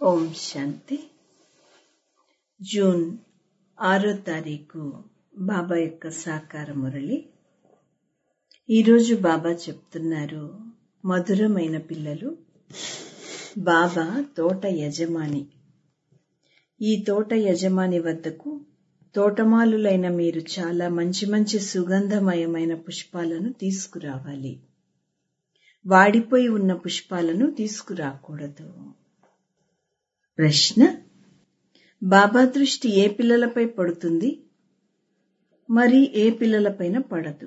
ఓం శాంతి June ఆరో తారీఖు బాబా యొక్క సాకార మురళి ఈరోజు బాబా చెప్తున్నారు మధురమైన పిల్లలు బాబా తోట యజమాని ఈ తోట యజమాని వద్దకు తోటమాలులైన మీరు చాలా మంచి మంచి సుగంధమయమైన పుష్పాలను తీసుకురావాలి వాడిపోయి ఉన్న పుష్పాలను తీసుకురాకూడదు ప్రశ్న బాబా దృష్టి ఏ పిల్లలపై పడుతుంది మరి ఏ పిల్లలపైన పడదు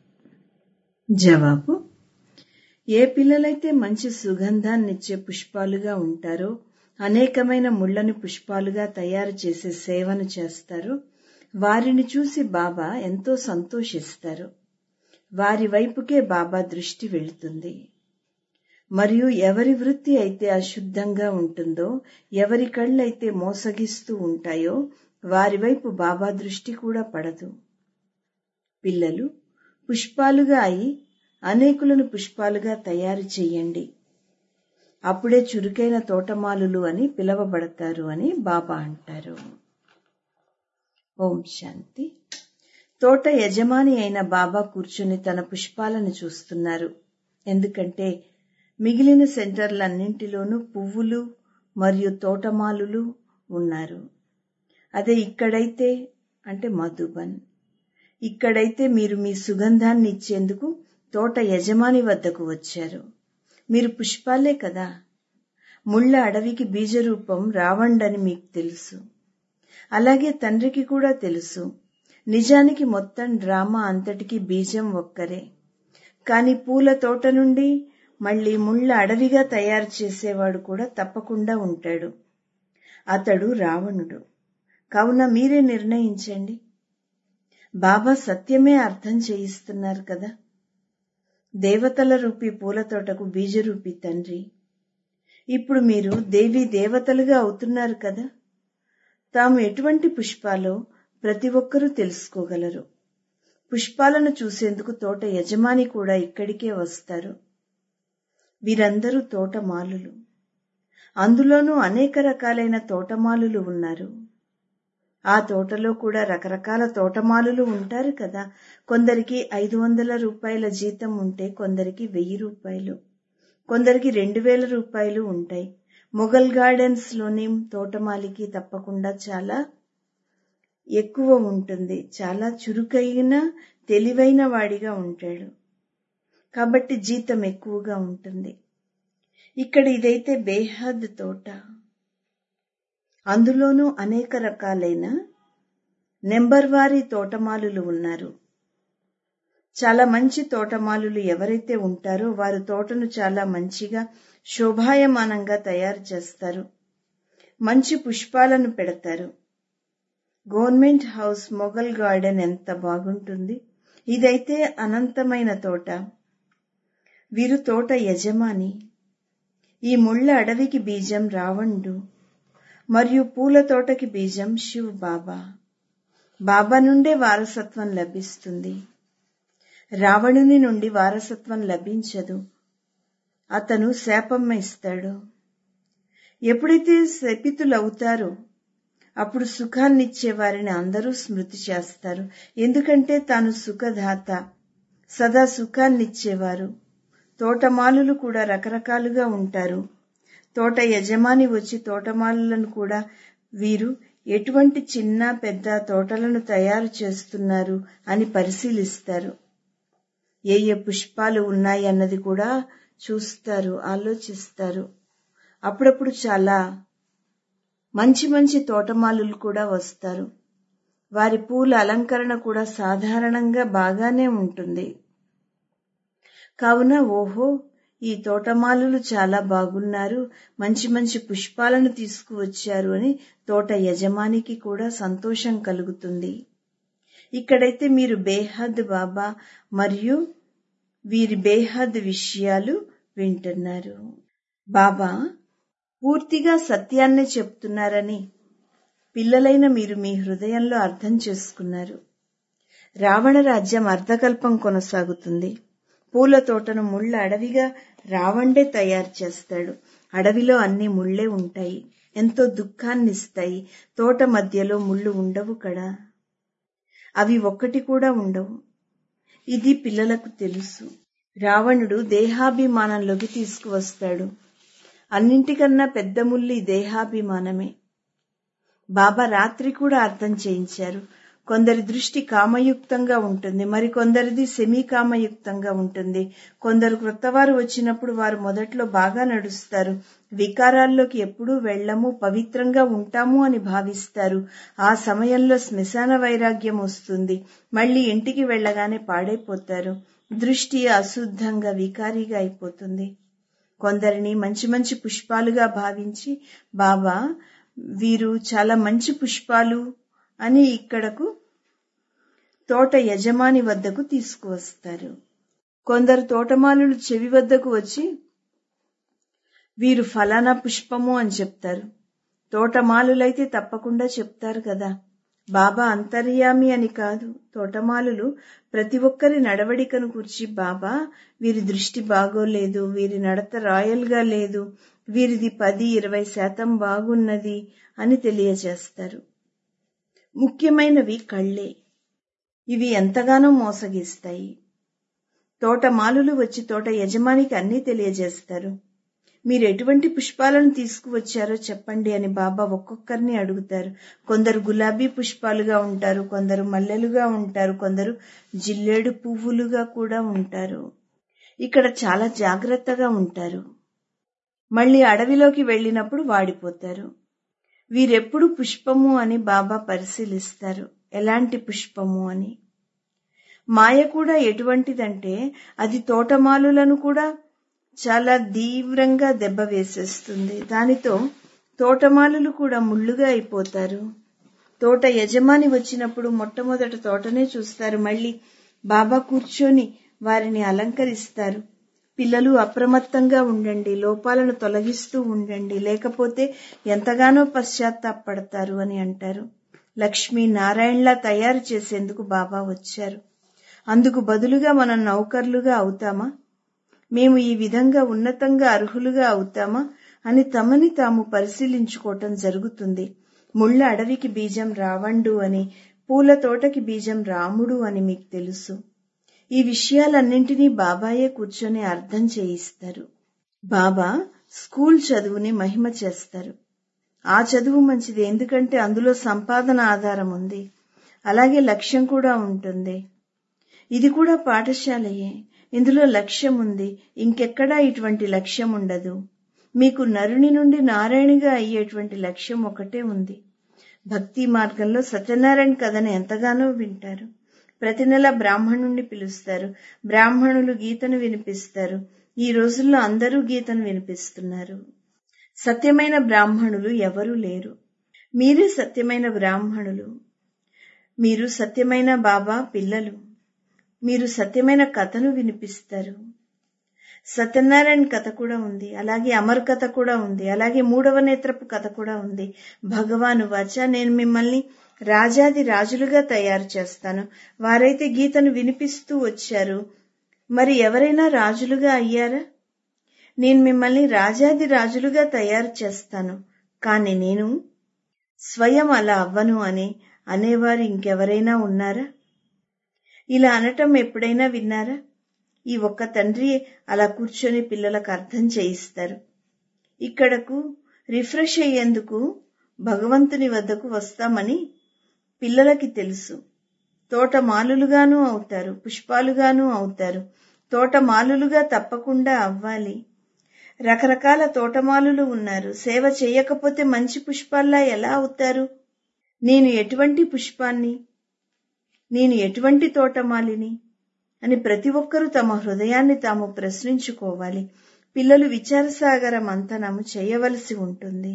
జవాబు ఏ పిల్లలైతే మంచి సుగంధాన్నిచ్చే పుష్పాలుగా ఉంటారో అనేకమైన ముళ్ళని పుష్పాలుగా తయారు చేసే సేవను చేస్తారో వారిని చూసి బాబా ఎంతో సంతోషిస్తారు వారి వైపుకే బాబా దృష్టి వెళుతుంది మరియు ఎవరి వృత్తి అయితే అశుద్ధంగా ఉంటుందో ఎవరి కళ్ళైతే మోసగిస్తూ ఉంటాయో వారి వైపు బాబా దృష్టి కూడా పడదు పిల్లలు పుష్పాలుగా అయి అనేకులను పుష్పాలుగా తయారు చేయండి అప్పుడే చురుకైన తోటమాలులు అని పిలవబడతారు అని బాబా అంటారు ఓం శాంతి తోట యజమాని అయిన బాబా కూర్చుని తన పుష్పాలను చూస్తున్నారు ఎందుకంటే మిగిలిన సెంటర్లన్నింటిలోనూ పువ్వులు మరియు తోటమాలులు ఉన్నారు అదే ఇక్కడైతే అంటే మధుబన్ ఇక్కడైతే మీరు మీ సుగంధాన్ని ఇచ్చేందుకు తోట యజమాని వద్దకు వచ్చారు మీరు పుష్పాలే కదా ముళ్ళ అడవికి బీజరూపం రావండని మీకు తెలుసు అలాగే తండ్రికి కూడా తెలుసు నిజానికి మొత్తం డ్రామా అంతటికి బీజం ఒక్కరే కాని పూల తోట నుండి మళ్ళీ ముళ్ళ అడవిగా తయారు చేసేవాడు కూడా తప్పకుండా ఉంటాడు అతడు రావణుడు కావున మీరే నిర్ణయించండి బాబా సత్యమే అర్థం చేయిస్తున్నారు కదా దేవతల రూపి పూల తోటకు బీజరూపి తండ్రి ఇప్పుడు మీరు దేవి దేవతలుగా అవుతున్నారు కదా తాము ఎటువంటి పుష్పాలో ప్రతి ఒక్కరూ తెలుసుకోగలరు పుష్పాలను చూసేందుకు తోట యజమాని కూడా ఇక్కడికే వస్తారు వీరందరూ తోటమాలులు అందులోనూ అనేక రకాలైన తోటమాలులు ఉన్నారు ఆ తోటలో కూడా రకరకాల తోటమాలులు ఉంటారు కదా కొందరికి ఐదు వందల రూపాయల జీతం ఉంటే కొందరికి వెయ్యి రూపాయలు కొందరికి రెండు వేల రూపాయలు ఉంటాయి మొఘల్ గార్డెన్స్ లోని తోటమాలికి తప్పకుండా చాలా ఎక్కువ ఉంటుంది చాలా చురుకైన తెలివైన వాడిగా ఉంటాడు కాబట్టి జీతం ఎక్కువగా ఉంటుంది ఇక్కడ ఇదైతే బేహద్ తోట అందులోనూ అనేక రకాలైన నెంబర్ వారి తోటమాలులు ఉన్నారు చాలా మంచి తోటమాలులు ఎవరైతే ఉంటారో వారు తోటను చాలా మంచిగా శోభాయమానంగా తయారు చేస్తారు మంచి పుష్పాలను పెడతారు గవర్నమెంట్ హౌస్ మొఘల్ గార్డెన్ ఎంత బాగుంటుంది ఇదైతే అనంతమైన తోట వీరు తోట యజమాని ఈ ముళ్ళ అడవికి బీజం రావణుడు మరియు పూల తోటకి బీజం శివ్ బాబా బాబా నుండే వారసత్వం లభిస్తుంది రావణుని నుండి వారసత్వం లభించదు అతను శాపం ఇస్తాడు ఎప్పుడైతే శపితులవుతారో అప్పుడు సుఖాన్నిచ్చే వారిని అందరూ స్మృతి చేస్తారు ఎందుకంటే తాను సుఖదాత సదా సుఖాన్నిచ్చేవారు తోటమాలులు కూడా రకరకాలుగా ఉంటారు తోట యజమాని వచ్చి తోటమాలులను కూడా వీరు ఎటువంటి చిన్న పెద్ద తోటలను తయారు చేస్తున్నారు అని పరిశీలిస్తారు ఏ ఏ పుష్పాలు ఉన్నాయి అన్నది కూడా చూస్తారు ఆలోచిస్తారు అప్పుడప్పుడు చాలా మంచి మంచి తోటమాలులు కూడా వస్తారు వారి పూల అలంకరణ కూడా సాధారణంగా బాగానే ఉంటుంది కావున ఓహో ఈ తోటమాలులు చాలా బాగున్నారు మంచి మంచి పుష్పాలను తీసుకువచ్చారు అని తోట యజమానికి కూడా సంతోషం కలుగుతుంది ఇక్కడైతే మీరు బేహద్ బాబా మరియు వీరి బేహద్ విషయాలు వింటున్నారు బాబా పూర్తిగా సత్యాన్నే చెప్తున్నారని పిల్లలైన మీరు మీ హృదయంలో అర్థం చేసుకున్నారు రావణ రాజ్యం అర్ధకల్పం కొనసాగుతుంది పూల తోటను ముళ్ళ అడవిగా రావండే తయారు చేస్తాడు అడవిలో అన్ని ముళ్ళే ఉంటాయి ఎంతో దుఃఖాన్నిస్తాయి తోట మధ్యలో ముళ్ళు ఉండవు కదా అవి ఒక్కటి కూడా ఉండవు ఇది పిల్లలకు తెలుసు రావణుడు దేహాభిమానంలోకి తీసుకువస్తాడు అన్నింటికన్నా పెద్ద ముళ్ళు ఈ దేహాభిమానమే బాబా రాత్రి కూడా అర్థం చేయించారు కొందరి దృష్టి కామయుక్తంగా ఉంటుంది మరి కొందరిది సెమీ కామయుక్తంగా ఉంటుంది కొందరు క్రొత్తవారు వచ్చినప్పుడు వారు మొదట్లో బాగా నడుస్తారు వికారాల్లోకి ఎప్పుడూ వెళ్ళము పవిత్రంగా ఉంటాము అని భావిస్తారు ఆ సమయంలో శ్మశాన వైరాగ్యం వస్తుంది మళ్ళీ ఇంటికి వెళ్ళగానే పాడైపోతారు దృష్టి అశుద్ధంగా వికారిగా అయిపోతుంది కొందరిని మంచి మంచి పుష్పాలుగా భావించి బాబా వీరు చాలా మంచి పుష్పాలు అని ఇక్కడకు తోట యజమాని వద్దకు తీసుకువస్తారు కొందరు తోటమాలులు చెవి వద్దకు వచ్చి వీరు ఫలానా పుష్పము అని చెప్తారు తోటమాలులైతే తప్పకుండా చెప్తారు కదా బాబా అంతర్యామి అని కాదు తోటమాలులు ప్రతి ఒక్కరి నడవడికను కూర్చి బాబా వీరి దృష్టి బాగోలేదు వీరి నడత రాయల్గా లేదు వీరిది పది ఇరవై శాతం బాగున్నది అని తెలియజేస్తారు ముఖ్యమైనవి కళ్ళే ఇవి ఎంతగానో మోసగిస్తాయి తోటమాలులు వచ్చి తోట యజమానికి అన్నీ తెలియజేస్తారు మీరు ఎటువంటి పుష్పాలను తీసుకువచ్చారో చెప్పండి అని బాబా ఒక్కొక్కరిని అడుగుతారు కొందరు గులాబీ పుష్పాలుగా ఉంటారు కొందరు మల్లెలుగా ఉంటారు కొందరు జిల్లేడు పువ్వులుగా కూడా ఉంటారు ఇక్కడ చాలా జాగ్రత్తగా ఉంటారు మళ్ళీ అడవిలోకి వెళ్ళినప్పుడు వాడిపోతారు వీరెప్పుడు పుష్పము అని బాబా పరిశీలిస్తారు ఎలాంటి పుష్పము అని మాయ కూడా ఎటువంటిదంటే అది తోటమాలులను కూడా చాలా తీవ్రంగా దెబ్బ వేసేస్తుంది దానితో తోటమాలులు కూడా ముళ్ళుగా అయిపోతారు తోట యజమాని వచ్చినప్పుడు మొట్టమొదట తోటనే చూస్తారు మళ్ళీ బాబా కూర్చొని వారిని అలంకరిస్తారు పిల్లలు అప్రమత్తంగా ఉండండి లోపాలను తొలగిస్తూ ఉండండి లేకపోతే ఎంతగానో పశ్చాత్తాపడతారు అని అంటారు లక్ష్మీ నారాయణలా తయారు చేసేందుకు బాబా వచ్చారు అందుకు బదులుగా మనం నౌకర్లుగా అవుతామా మేము ఈ విధంగా ఉన్నతంగా అర్హులుగా అవుతామా అని తమని తాము పరిశీలించుకోవటం జరుగుతుంది ముళ్ళ అడవికి బీజం రావండు అని పూల తోటకి బీజం రాముడు అని మీకు తెలుసు ఈ విషయాలన్నింటినీ బాబాయే కూర్చొని అర్థం చేయిస్తారు బాబా స్కూల్ చదువుని మహిమ చేస్తారు ఆ చదువు మంచిది ఎందుకంటే అందులో సంపాదన ఆధారం ఉంది అలాగే లక్ష్యం కూడా ఉంటుంది ఇది కూడా పాఠశాలయే ఇందులో లక్ష్యం ఉంది ఇంకెక్కడా ఇటువంటి లక్ష్యం ఉండదు మీకు నరుని నుండి నారాయణిగా అయ్యేటువంటి లక్ష్యం ఒకటే ఉంది భక్తి మార్గంలో సత్యనారాయణ కథను ఎంతగానో వింటారు ప్రతి నెల బ్రాహ్మణుణ్ణి పిలుస్తారు బ్రాహ్మణులు గీతను వినిపిస్తారు ఈ రోజుల్లో అందరూ గీతను వినిపిస్తున్నారు సత్యమైన బ్రాహ్మణులు ఎవరూ లేరు మీరే సత్యమైన బ్రాహ్మణులు మీరు సత్యమైన బాబా పిల్లలు మీరు సత్యమైన కథను వినిపిస్తారు సత్యనారాయణ కథ కూడా ఉంది అలాగే అమర్ కథ కూడా ఉంది అలాగే మూడవ నేత్రపు కథ కూడా ఉంది భగవాను వచ నేను మిమ్మల్ని రాజాది రాజులుగా తయారు చేస్తాను వారైతే గీతను వినిపిస్తూ వచ్చారు మరి ఎవరైనా రాజులుగా అయ్యారా నేను మిమ్మల్ని రాజాది రాజులుగా తయారు చేస్తాను కానీ నేను స్వయం అలా అవ్వను అని అనేవారు ఇంకెవరైనా ఉన్నారా ఇలా అనటం ఎప్పుడైనా విన్నారా ఈ ఒక్క తండ్రి అలా కూర్చొని పిల్లలకు అర్థం చేయిస్తారు ఇక్కడకు రిఫ్రెష్ అయ్యేందుకు భగవంతుని వద్దకు వస్తామని పిల్లలకి తెలుసు తోట మాలులుగాను అవుతారు పుష్పాలుగాను అవుతారు తోట మాలులుగా తప్పకుండా అవ్వాలి రకరకాల తోటమాలులు ఉన్నారు సేవ చేయకపోతే మంచి పుష్పాల్లా ఎలా అవుతారు నేను ఎటువంటి పుష్పాన్ని నేను ఎటువంటి తోటమాలిని అని ప్రతి ఒక్కరూ తమ హృదయాన్ని తాము ప్రశ్నించుకోవాలి పిల్లలు విచారసాగర మంతనము చేయవలసి ఉంటుంది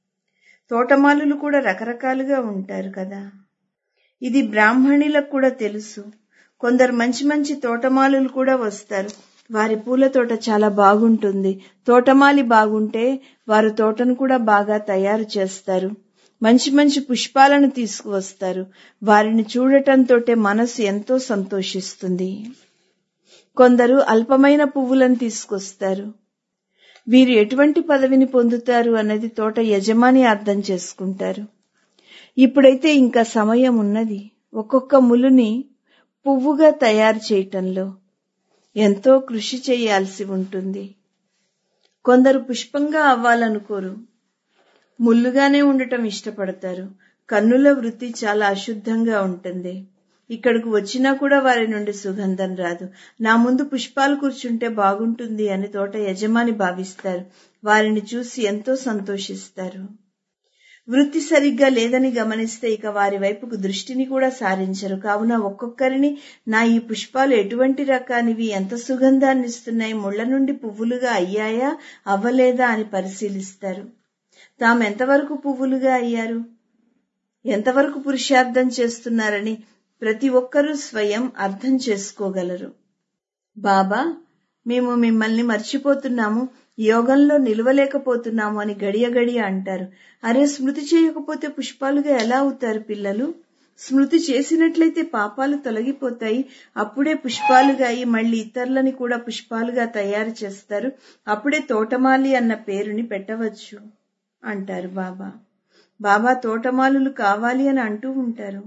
తోటమాలులు కూడా రకరకాలుగా ఉంటారు కదా ఇది బ్రాహ్మణులకు కూడా తెలుసు కొందరు మంచి మంచి తోటమాలులు కూడా వస్తారు వారి పూల తోట చాలా బాగుంటుంది తోటమాలి బాగుంటే వారు తోటను కూడా బాగా తయారు చేస్తారు మంచి మంచి పుష్పాలను తీసుకువస్తారు వారిని చూడటంతోటే మనసు ఎంతో సంతోషిస్తుంది కొందరు అల్పమైన పువ్వులను తీసుకొస్తారు వీరు ఎటువంటి పదవిని పొందుతారు అన్నది తోట యజమాని అర్థం చేసుకుంటారు ఇప్పుడైతే ఇంకా సమయం ఉన్నది ఒక్కొక్క ములుని పువ్వుగా తయారు చేయటంలో ఎంతో కృషి చేయాల్సి ఉంటుంది కొందరు పుష్పంగా అవ్వాలనుకోరు ముల్లుగానే ఉండటం ఇష్టపడతారు కన్నుల వృత్తి చాలా అశుద్ధంగా ఉంటుంది ఇక్కడకు వచ్చినా కూడా వారి నుండి సుగంధం రాదు నా ముందు పుష్పాలు కూర్చుంటే బాగుంటుంది అని తోట యజమాని భావిస్తారు వారిని చూసి ఎంతో సంతోషిస్తారు వృత్తి సరిగ్గా లేదని గమనిస్తే ఇక వారి వైపుకు దృష్టిని కూడా సారించరు కావున ఒక్కొక్కరిని నా ఈ పుష్పాలు ఎటువంటి రకానివి ఎంత సుగంధాన్ని ఇస్తున్నాయి ముళ్ల నుండి పువ్వులుగా అయ్యాయా అవ్వలేదా అని పరిశీలిస్తారు తాము ఎంతవరకు పువ్వులుగా అయ్యారు ఎంతవరకు పురుషార్థం చేస్తున్నారని ప్రతి ఒక్కరూ స్వయం అర్థం చేసుకోగలరు బాబా మేము మిమ్మల్ని మర్చిపోతున్నాము యోగంలో నిలవలేకపోతున్నాము అని గడియ గడియ అంటారు అరే స్మృతి చేయకపోతే పుష్పాలుగా ఎలా అవుతారు పిల్లలు స్మృతి చేసినట్లయితే పాపాలు తొలగిపోతాయి అప్పుడే పుష్పాలుగా అయి మళ్ళీ ఇతరులని కూడా పుష్పాలుగా తయారు చేస్తారు అప్పుడే తోటమాలి అన్న పేరుని పెట్టవచ్చు అంటారు బాబా బాబా తోటమాలులు కావాలి అని అంటూ ఉంటారు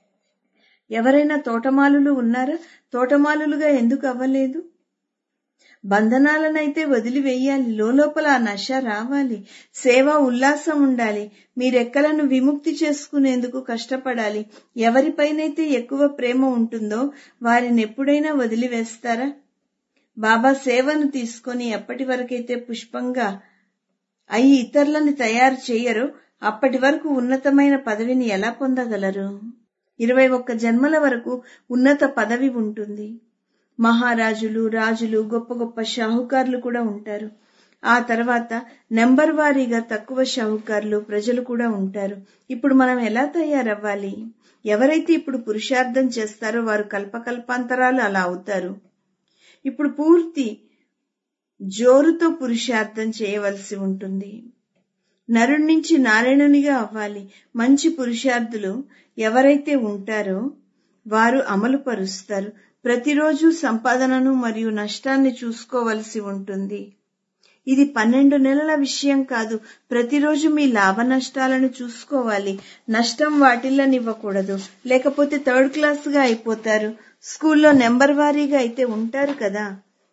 ఎవరైనా తోటమాలులు ఉన్నారా తోటమాలులుగా ఎందుకు అవ్వలేదు బంధనాలనైతే వదిలివేయాలి లోపల ఆ నశ రావాలి సేవ ఉల్లాసం ఉండాలి మీరెక్కలను విముక్తి చేసుకునేందుకు కష్టపడాలి ఎవరిపైనైతే ఎక్కువ ప్రేమ ఉంటుందో వారిని ఎప్పుడైనా వదిలివేస్తారా బాబా సేవను తీసుకొని ఎప్పటి వరకైతే పుష్పంగా అయి ఇతరులను తయారు చేయరో అప్పటి వరకు ఉన్నతమైన పదవిని ఎలా పొందగలరు ఇరవై ఒక్క జన్మల వరకు ఉన్నత పదవి ఉంటుంది మహారాజులు రాజులు గొప్ప గొప్ప షాహుకారులు కూడా ఉంటారు ఆ తర్వాత నెంబర్ వారీగా తక్కువ షాహుకారులు ప్రజలు కూడా ఉంటారు ఇప్పుడు మనం ఎలా తయారవ్వాలి ఎవరైతే ఇప్పుడు పురుషార్థం చేస్తారో వారు కల్పకల్పాంతరాలు అలా అవుతారు ఇప్పుడు పూర్తి జోరుతో పురుషార్థం చేయవలసి ఉంటుంది నరుడి నుంచి నారాయణునిగా అవ్వాలి మంచి పురుషార్థులు ఎవరైతే ఉంటారో వారు అమలు పరుస్తారు ప్రతిరోజు సంపాదనను మరియు నష్టాన్ని చూసుకోవలసి ఉంటుంది ఇది పన్నెండు నెలల విషయం కాదు ప్రతిరోజు మీ లాభ నష్టాలను చూసుకోవాలి నష్టం వాటిల్లనివ్వకూడదు లేకపోతే థర్డ్ క్లాస్ గా అయిపోతారు స్కూల్లో నెంబర్ వారీగా అయితే ఉంటారు కదా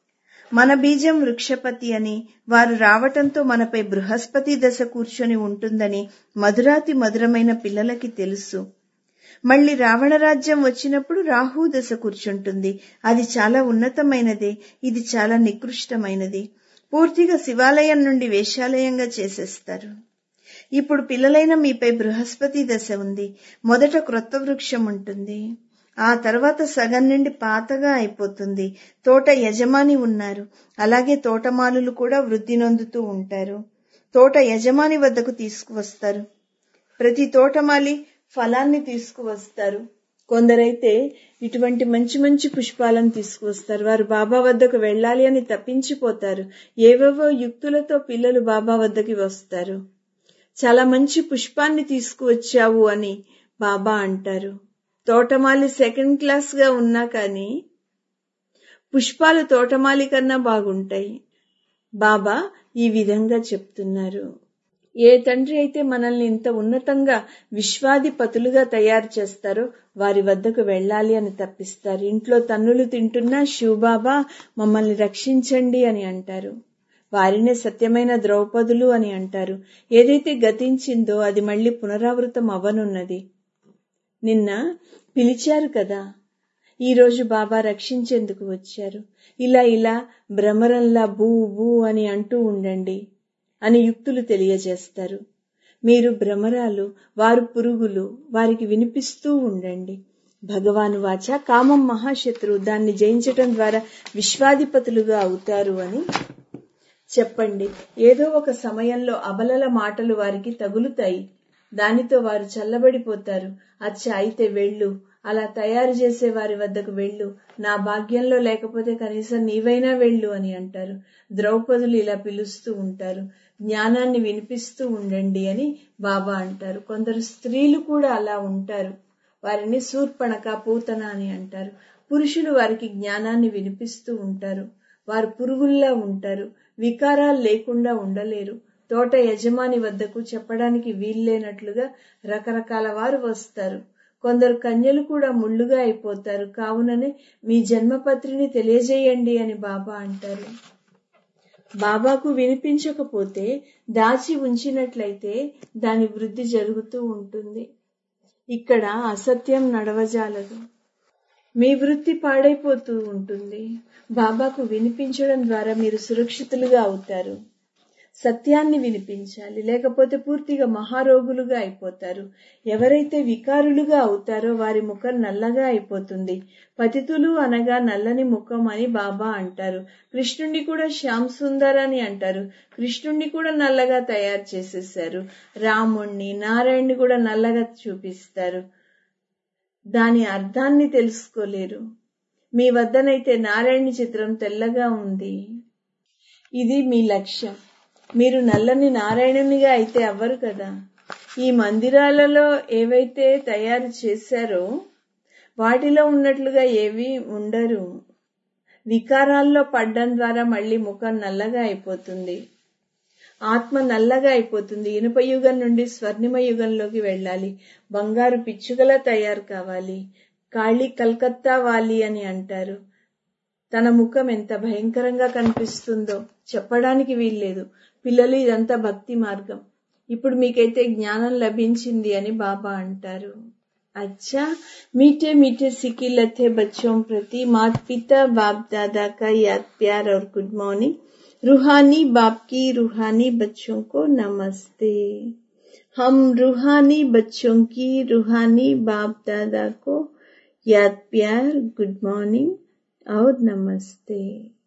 మన బీజం వృక్షపతి అని వారు రావటంతో మనపై బృహస్పతి దశ కూర్చొని ఉంటుందని మధురాతి మధురమైన పిల్లలకి తెలుసు మళ్ళీ రావణ రాజ్యం వచ్చినప్పుడు రాహు దశ కూర్చుంటుంది అది చాలా ఉన్నతమైనదే ఇది చాలా నికృష్టమైనది పూర్తిగా శివాలయం నుండి వేషాలయంగా చేసేస్తారు ఇప్పుడు పిల్లలైన మీపై బృహస్పతి దశ ఉంది మొదట క్రొత్త వృక్షం ఉంటుంది ఆ తర్వాత సగం నుండి పాతగా అయిపోతుంది తోట యజమాని ఉన్నారు అలాగే తోటమాలులు కూడా వృద్ధి నొందుతూ ఉంటారు తోట యజమాని వద్దకు తీసుకువస్తారు ప్రతి తోటమాలి ఫలాన్ని తీసుకువస్తారు కొందరైతే ఇటువంటి మంచి మంచి పుష్పాలను తీసుకువస్తారు వారు బాబా వద్దకు వెళ్ళాలి అని తప్పించిపోతారు ఏవేవో యుక్తులతో పిల్లలు బాబా వద్దకి వస్తారు చాలా మంచి పుష్పాన్ని తీసుకువచ్చావు అని బాబా అంటారు తోటమాలి సెకండ్ క్లాస్ గా ఉన్నా కానీ పుష్పాలు తోటమాలి కన్నా బాగుంటాయి బాబా ఈ విధంగా చెప్తున్నారు ఏ తండ్రి అయితే మనల్ని ఇంత ఉన్నతంగా విశ్వాధిపతులుగా తయారు చేస్తారో వారి వద్దకు వెళ్ళాలి అని తప్పిస్తారు ఇంట్లో తన్నులు తింటున్నా శివబాబా మమ్మల్ని రక్షించండి అని అంటారు వారినే సత్యమైన ద్రౌపదులు అని అంటారు ఏదైతే గతించిందో అది మళ్ళీ పునరావృతం అవ్వనున్నది నిన్న పిలిచారు కదా ఈరోజు బాబా రక్షించేందుకు వచ్చారు ఇలా ఇలా భ్రమరంలా బూ బూ అని అంటూ ఉండండి అని యుక్తులు తెలియజేస్తారు మీరు భ్రమరాలు వారు పురుగులు వారికి వినిపిస్తూ ఉండండి భగవాను వాచ కామం మహాశత్రువు దాన్ని జయించటం ద్వారా విశ్వాధిపతులుగా అవుతారు అని చెప్పండి ఏదో ఒక సమయంలో అబలల మాటలు వారికి తగులుతాయి దానితో వారు చల్లబడిపోతారు అచ్చ అయితే వెళ్ళు అలా తయారు చేసే వారి వద్దకు వెళ్ళు నా భాగ్యంలో లేకపోతే కనీసం నీవైనా వెళ్ళు అని అంటారు ద్రౌపదులు ఇలా పిలుస్తూ ఉంటారు జ్ఞానాన్ని వినిపిస్తూ ఉండండి అని బాబా అంటారు కొందరు స్త్రీలు కూడా అలా ఉంటారు వారిని శూర్పణక పూతన అని అంటారు పురుషులు వారికి జ్ఞానాన్ని వినిపిస్తూ ఉంటారు వారు పురుగుల్లా ఉంటారు వికారాలు లేకుండా ఉండలేరు తోట యజమాని వద్దకు చెప్పడానికి వీల్లేనట్లుగా రకరకాల వారు వస్తారు కొందరు కన్యలు కూడా ముళ్ళుగా అయిపోతారు కావుననే మీ జన్మపత్రిని తెలియజేయండి అని బాబా అంటారు బాబాకు వినిపించకపోతే దాచి ఉంచినట్లయితే దాని వృద్ధి జరుగుతూ ఉంటుంది ఇక్కడ అసత్యం నడవజాలదు మీ వృత్తి పాడైపోతూ ఉంటుంది బాబాకు వినిపించడం ద్వారా మీరు సురక్షితులుగా అవుతారు సత్యాన్ని వినిపించాలి లేకపోతే పూర్తిగా మహారోగులుగా అయిపోతారు ఎవరైతే వికారులుగా అవుతారో వారి ముఖం నల్లగా అయిపోతుంది పతితులు అనగా నల్లని ముఖం అని బాబా అంటారు కృష్ణుణ్ణి కూడా శ్యామ్ సుందర్ అని అంటారు కృష్ణుణ్ణి కూడా నల్లగా తయారు చేసేసారు రాముణ్ణి నారాయణ్ణి కూడా నల్లగా చూపిస్తారు దాని అర్థాన్ని తెలుసుకోలేరు మీ వద్దనైతే నారాయణ చిత్రం తెల్లగా ఉంది ఇది మీ లక్ష్యం మీరు నల్లని నారాయణునిగా అయితే అవ్వరు కదా ఈ మందిరాలలో ఏవైతే తయారు చేశారో వాటిలో ఉన్నట్లుగా ఏవి ఉండరు వికారాల్లో పడ్డం ద్వారా మళ్ళీ ముఖం నల్లగా అయిపోతుంది ఆత్మ నల్లగా అయిపోతుంది ఇనుప యుగం నుండి స్వర్ణిమ యుగంలోకి వెళ్ళాలి బంగారు పిచ్చుకలా తయారు కావాలి కాళీ కల్కత్తా వాలి అని అంటారు తన ముఖం ఎంత భయంకరంగా కనిపిస్తుందో చెప్పడానికి వీల్లేదు పిల్లలు ఇదంతా భక్తి మార్గం ఇప్పుడు మీకైతే జ్ఞానం లభించింది అని బాబా అంటారు अच्छा मीठे मीठे सिकी लथे बच्चों प्रति मात पिता बाप दादा का याद प्यार और गुड मॉर्निंग रूहानी बाप की रूहानी बच्चों को नमस्ते हम रूहानी बच्चों की रूहानी बाप दादा को याद प्यार गुड మార్నింగ్ और నమస్తే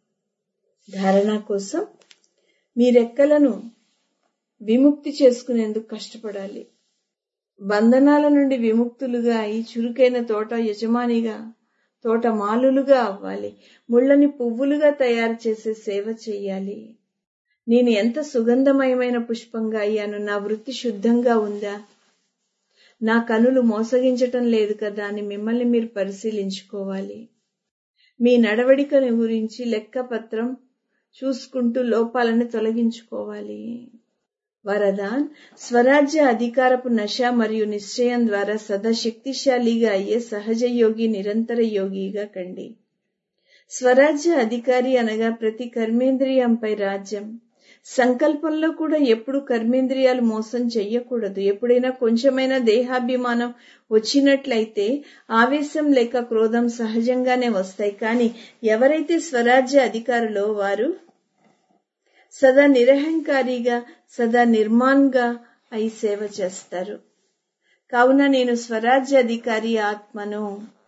ధారణ కోసం మీ రెక్కలను విముక్తి చేసుకునేందుకు కష్టపడాలి బంధనాల నుండి విముక్తులుగా అయి చురుకైన తోట యజమానిగా తోట మాలులుగా అవ్వాలి ముళ్ళని పువ్వులుగా తయారు చేసే సేవ చెయ్యాలి నేను ఎంత సుగంధమయమైన పుష్పంగా అయ్యాను నా వృత్తి శుద్ధంగా ఉందా నా కనులు మోసగించటం లేదు కదా అని మిమ్మల్ని మీరు పరిశీలించుకోవాలి మీ నడవడికని గురించి లెక్కపత్రం చూసుకుంటూ లోపాలను తొలగించుకోవాలి వరదాన్ స్వరాజ్య అధికారపు నశ మరియు నిశ్చయం ద్వారా సదా శక్తిశాలిగా అయ్యే సహజ యోగి నిరంతర యోగిగా కండి స్వరాజ్య అధికారి అనగా ప్రతి కర్మేంద్రియంపై రాజ్యం సంకల్పంలో కూడా ఎప్పుడు కర్మేంద్రియాలు మోసం చెయ్యకూడదు ఎప్పుడైనా కొంచెమైనా దేహాభిమానం వచ్చినట్లయితే ఆవేశం లేక క్రోధం సహజంగానే వస్తాయి కానీ ఎవరైతే స్వరాజ్య అధికారులో వారు సదా నిరహంకారిగా సదా నిర్మాన్గా అయి సేవ చేస్తారు కావున నేను స్వరాజ్య అధికారి ఆత్మను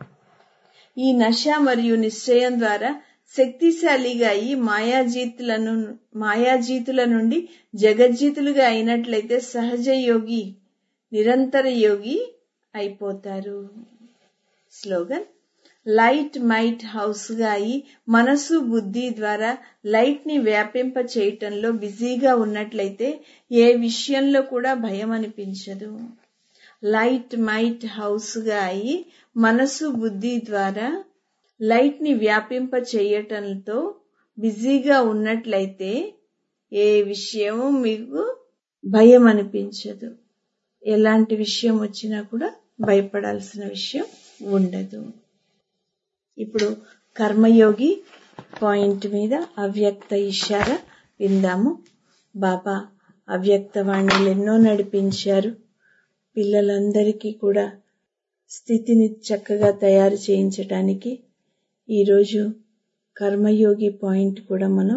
ఈ నశ మరియు నిశ్చయం ద్వారా శక్తిశాలిగా అయి మాయాజీతులను మాయాజీతుల నుండి జగజ్జీతులుగా అయినట్లయితే సహజ యోగి నిరంతర యోగి అయిపోతారు స్లోగన్ లైట్ మైట్ హౌస్ గా అయి మనసు బుద్ధి ద్వారా లైట్ ని వ్యాపింప చేయటంలో బిజీగా ఉన్నట్లయితే ఏ విషయంలో కూడా భయం అనిపించదు లైట్ మైట్ హౌస్ గా అయి మనసు బుద్ధి ద్వారా లైట్ ని వ్యాపింప చేయటంతో బిజీగా ఉన్నట్లయితే ఏ విషయము మీకు భయం అనిపించదు ఎలాంటి విషయం వచ్చినా కూడా భయపడాల్సిన విషయం ఉండదు ఇప్పుడు కర్మయోగి పాయింట్ మీద అవ్యక్త ఇషారా విందాము బాబా అవ్యక్త వాణిలు ఎన్నో నడిపించారు పిల్లలందరికీ కూడా స్థితిని చక్కగా తయారు చేయించటానికి ఈరోజు కర్మయోగి పాయింట్ కూడా మనం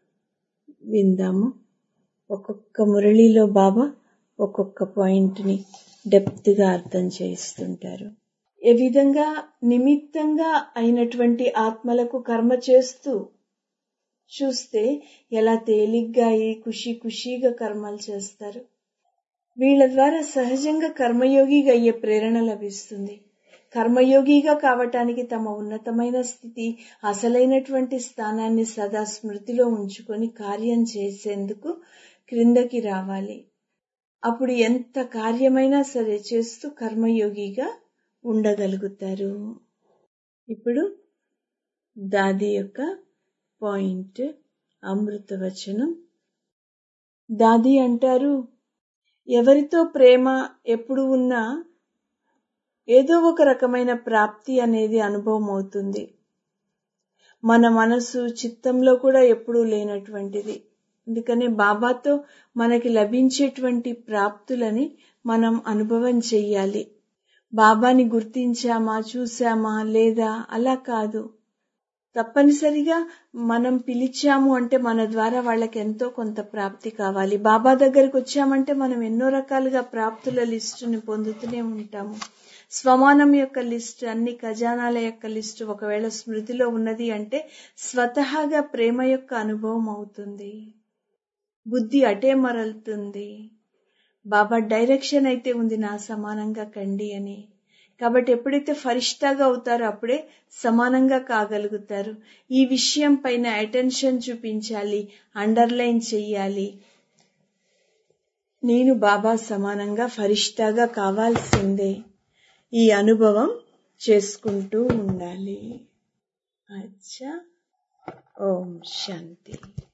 విందాము ఒక్కొక్క మురళిలో బాబా ఒక్కొక్క పాయింట్ని డెప్త్గా అర్థం చేస్తుంటారు ఏ విధంగా నిమిత్తంగా అయినటువంటి ఆత్మలకు కర్మ చేస్తూ చూస్తే ఎలా తేలిగ్గా అయి ఖుషి ఖుషీగా కర్మలు చేస్తారు వీళ్ళ ద్వారా సహజంగా కర్మయోగిగా అయ్యే ప్రేరణ లభిస్తుంది కర్మయోగిగా కావటానికి తమ ఉన్నతమైన స్థితి అసలైనటువంటి స్థానాన్ని సదా స్మృతిలో ఉంచుకొని కార్యం చేసేందుకు క్రిందకి రావాలి అప్పుడు ఎంత కార్యమైనా సరే చేస్తూ కర్మయోగిగా ఉండగలుగుతారు ఇప్పుడు దాది యొక్క పాయింట్ అమృతవచనం దాది అంటారు ఎవరితో ప్రేమ ఎప్పుడు ఉన్నా ఏదో ఒక రకమైన ప్రాప్తి అనేది అనుభవం అవుతుంది మన మనసు చిత్తంలో కూడా ఎప్పుడూ లేనటువంటిది అందుకనే బాబాతో మనకి లభించేటువంటి ప్రాప్తులని మనం అనుభవం చెయ్యాలి బాబాని గుర్తించామా చూసామా లేదా అలా కాదు తప్పనిసరిగా మనం పిలిచాము అంటే మన ద్వారా వాళ్ళకి ఎంతో కొంత ప్రాప్తి కావాలి బాబా దగ్గరికి వచ్చామంటే మనం ఎన్నో రకాలుగా ప్రాప్తుల లిస్టుని పొందుతూనే ఉంటాము స్వమానం యొక్క లిస్టు అన్ని ఖజానాల యొక్క లిస్టు ఒకవేళ స్మృతిలో ఉన్నది అంటే స్వతహాగా ప్రేమ యొక్క అనుభవం అవుతుంది బుద్ధి అటే మరలుతుంది బాబా డైరెక్షన్ అయితే ఉంది నా సమానంగా కండి అని కాబట్టి ఎప్పుడైతే ఫరిష్టాగా అవుతారో అప్పుడే సమానంగా కాగలుగుతారు ఈ విషయం పైన అటెన్షన్ చూపించాలి అండర్లైన్ చెయ్యాలి నేను బాబా సమానంగా ఫరిష్టాగా కావాల్సిందే ఈ అనుభవం చేసుకుంటూ ఉండాలి అచ్చా ఓం శాంతి